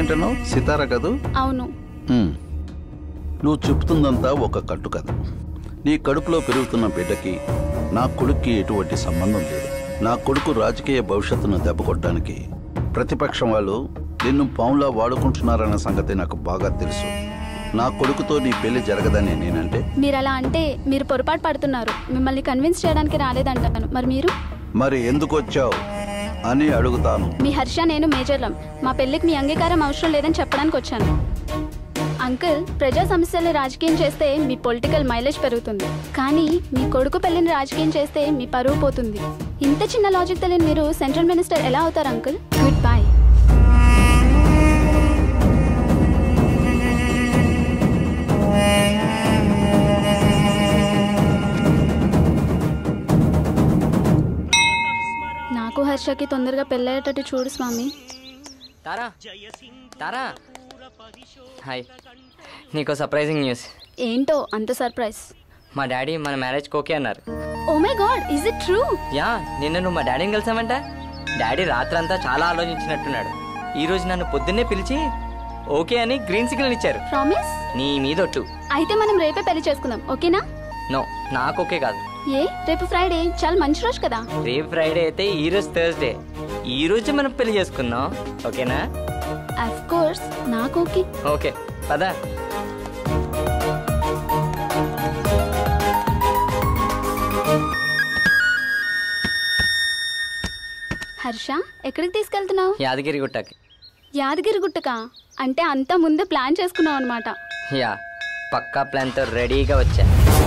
ఎవరంటున్నావు సితారా కదూ అవును ఉమ్. నువ్వు చెప్తుందంతా ఒక కట్టు కథ నీ కడుపులో పెరుగుతున్న బిడ్డకి నా కొడుక్కి ఎటువంటి సంబంధం లేదు నా కొడుకు రాజకీయ భవిష్యత్తును దెబ్బకొట్టడానికి ప్రతిపక్షం వాళ్ళు నిన్ను పావులా వాడుకుంటున్నారన్న సంగతి నాకు బాగా తెలుసు నా కొడుకుతో నీ పెళ్లి జరగదని నేనంటే మీరు అలా అంటే మీరు పొరపాటు పడుతున్నారు మిమ్మల్ని కన్విన్స్ చేయడానికి రాలేదంటాను మరి మీరు మరి ఎందుకు వచ్చావు అని అడుగుతాను మీ హర్ష నేను మేజర్లం మా పెళ్ళికి మీ అంగీకారం అవసరం లేదని చెప్పడానికి వచ్చాను అంకుల్ ప్రజా సమస్యల్ని రాజకీయం చేస్తే మీ పొలిటికల్ మైలేజ్ పెరుగుతుంది కానీ మీ కొడుకు పెళ్లిని రాజకీయం చేస్తే మీ పరువు పోతుంది ఇంత చిన్న లాజిక్ తెలియని మీరు సెంట్రల్ మినిస్టర్ ఎలా అవుతారు అంకుల్ గుడ్ బై నాకు హర్షకి తొందరగా పెళ్ళయ్యేటట్టు చూడు స్వామి తారా తారా హాయ్ నీకో సర్ప్రైజింగ్ న్యూస్ ఏంటో అంత సర్ప్రైజ్ మా డాడీ మన మ్యారేజ్కి ఓకే అన్నారు oh my god is it true yeah నిన్న నువ్వు మా డాడీని కలిసామంట డాడీ రాత్రంతా చాలా ఆలోచించినట్టున్నాడు ఈ రోజు నన్ను పొద్దున్నే పిలిచి ఓకే అని గ్రీన్ సిగ్నల్ ఇచ్చారు ప్రామిస్ నీ మీదొట్టు అయితే మనం రేపే పెళ్లి చేసుకుందాం ఓకేనా నో నాకు ఓకే కాదు ఏ రేపు ఫ్రైడే చాలా మంచి రోజు కదా రేపు ఫ్రైడే అయితే ఈ రోజు థర్స్డే ఈ రోజు మనం పెళ్లి చేసుకుందాం ఓకేనా అఫ్ కోర్స్ నాకు ఓకే ఓకే పదా హర్ష ఎక్కడికి తీసుకెళ్తున్నావు యాదగిరి గుట్టకి యాదగిరి గుట్టకా అంటే అంతా ముందే ప్లాన్ చేసుకున్నావు అనమాట యా పక్కా ప్లాన్తో రెడీగా వచ్చా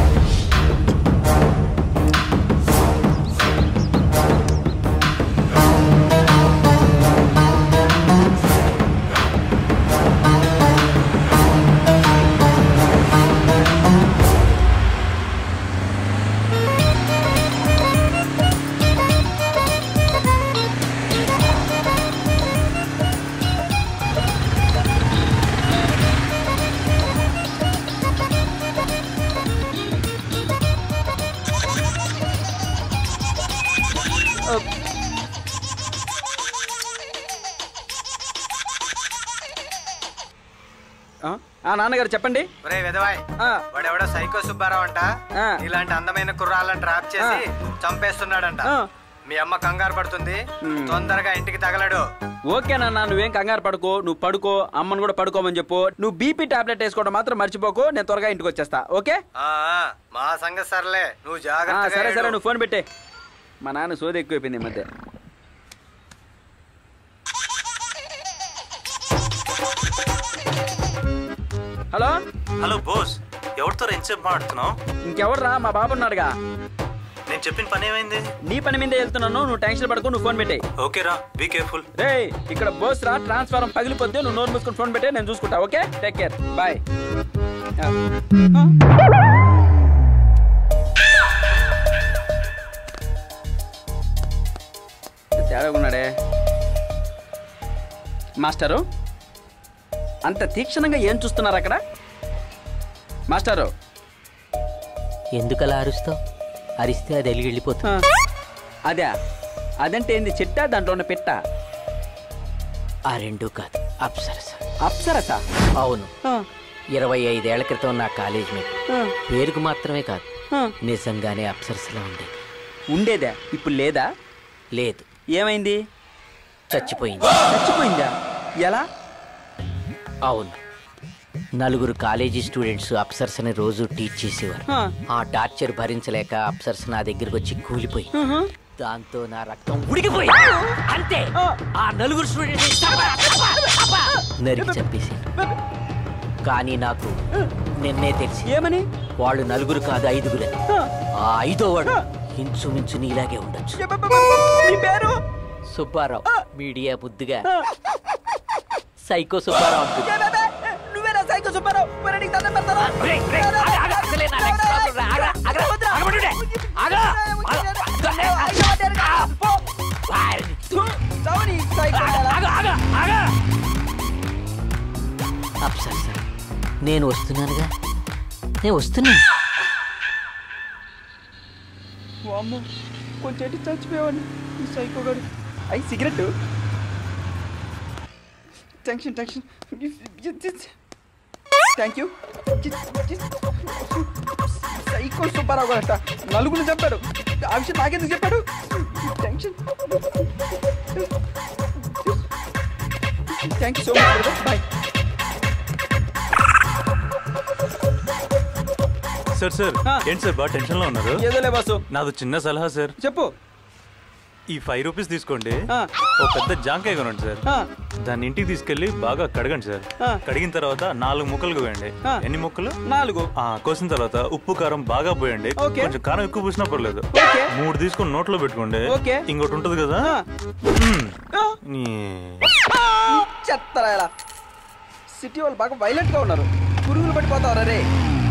ఆ నాన్నగారు చెప్పండి ఒరే విధవాయ్ ఆ, వాడెవడో సైకో సుబ్బారావు అంట ఆ. ఇలాంటి అందమైన కుర్రాళ్ళని ట్రాప్ చేసి చంపేస్తున్నాడంట ఆ. మీ అమ్మ కంగారు పడుతుంది మ్. తొందరగా ఇంటికి తగలడు ఓకే నాన్న నువ్వేం కంగారు పడుకో నువ్వు పడుకో అమ్మని కూడా పడుకోమని చెప్పు నువ్వు బీపీ టాబ్లెట్ వేసుకోవడం మాత్రం మర్చిపోకు నేను త్వరగా ఇంటికి వచ్చేస్తా ఓకే ఆ, ఆ, మా సంగతి సర్లే నువ్వు ఆ, జాగ్రత్తగా సరే సరే వెళ్ళు. నువ్వు ఫోన్ పెట్టే మా నాన్న సోది ఎక్కువైపోయింది ఈ మధ్య హలో హలో బోస్ ఎవరితో ఎంతసేపు మాట్లాడుతున్నావు ఇంకెవర్రా మా బాబు ఉన్నాడుగా నేను చెప్పిన పని ఏమైంది నీ పని మీదే వెళ్తున్నాను నువ్వు టెన్షన్ పడుకో నువ్వు ఫోన్ పెట్టే ఓకేరా బీ కేర్ఫుల్ రే ఇక్కడ బోస్ రా ట్రాన్స్ఫారం పగిలిపోద్ది నువ్వు నోరు మూసుకొని ఫోన్ పెట్టే నేను చూసుకుంటా ఓకే టేక్ కేర్ బాయ్ తేడా ఉన్నాడే మాస్టరు అంత తీక్షణంగా ఏం చూస్తున్నారు అక్కడ మాస్టరు ఎందుకలా అరుస్తావు అరిస్తే అది ఎలిగి వెళ్ళిపోతుంది ఆ, అదే అదంటే ఏంది చిట్టా దాంట్లో ఉన్న పెట్ట ఆ రెండు కాదు అప్సరస అప్సరసా అవును ఇరవై ఐదేళ్ల క్రితం నా కాలేజ్ మేట్ పేరుకు మాత్రమే కాదు నిజంగానే అప్సరసలా ఉండేది ఉండేదా ఇప్పుడు లేదా లేదు ఏమైంది చచ్చిపోయింది చచ్చిపోయిందా ఎలా అవును నలుగురు కాలేజీ స్టూడెంట్స్ అప్సరసని రోజు టీచ్ చేసేవారు ఆ. ఆ టార్చర్ భరించలేక అప్సరస నా దగ్గరికి వచ్చి కూలిపోయి ఆహా. దాంతో నా రక్తం ఉడికిపోయింది అంతే ఆ నలుగురు స్టూడెంట్స్ నరికి చంపేసి కానీ నాకు నిన్నే తెలిసి ఏమని వాళ్ళు నలుగురు కాదు ఐదుగురే ఆ. ఆ ఐదో వాడు ఇంచుమించు నీలాగే ఉండొచ్చు నీ పేరు సుబ్బారావు మీడియా ముద్దుగా సైకో సుబ్బారావు అంటుంది. నువ్వేనా సైకో సుబ్బారావు మరి నీకు దండం పెడతాను. రేయ్, రేయ్, ఆగు, ఆగు, అసలే నా next problem రా. ఆగు, ఆగు, ఆగమంటుండే. ఆగు, ఆగు, ఆగు. పో. ఆగు, చావని సైకో పిల్లలా. ఆగు, ఆగు, ఆగు. అప్సరస నేను వస్తున్నానుగా నేను వస్తున్నా వామ్మో, కొంచెం ఎటు చచ్చిపోయావని ఈ సైకో గాడు అయి cigarette tension tension thank you psycho Subbarao garu అంట నలుగురు చెప్పాడు ఆ విషయం నాకెందుకు చెప్పాడు tension thank you so much bye sir sir ఆ. ఏంటి సార్ బాగా టెన్షన్లో ఉన్నారు ఏదోలే బాసు నాది చిన్న సలహా సార్ చెప్పు ఈ ఫైవ్ రూపీస్ తీసుకోండి ఆ. ఓ పెద్ద జాంకాయ కొనండి సార్ ఆ, దాన్ని ఇంటికి తీసుకెళ్లి బాగా కడగండి సార్ ఆ. కడిగిన తర్వాత నాలుగు ముక్కలు కోయండి ఆ. ఎన్ని ముక్కలు నాలుగు ఆ కోసిన తర్వాత ఉప్పు కారం బాగా పోయండి ఓకే. కొంచెం కారం ఎక్కువ పూసినా పర్లేదు ఓకే. మూడు తీసుకొని నోట్లో పెట్టుకోండి ఓకే. ఇంకోటి ఉంటది కదా ఆ. మ్మ్. ఆ, నీ- చెత్తరా ఇలా సిటీ వాళ్ళు బాగా వైలెంట్ గా ఉన్నారు పురుగులు పడిపోతారు రే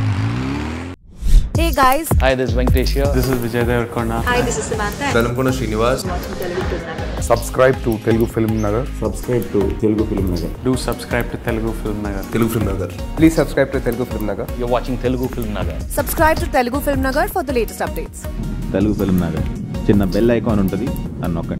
Hey guys, Hi, this is Venkatesh here. This is Vijay Devarkonda. hi, this is Samantha. Velankonda Srinivas subscribe to Telugu film Nagar subscribe to Telugu film Nagar Do subscribe to Telugu Film Nagar. Telugu film Nagar please subscribe to Telugu film Nagar You're watching Telugu Film Nagar. Subscribe to Telugu Film Nagar for the latest updates. Telugu film Nagar చిన్న bell icon ఉంటుంది అని నొక్కండి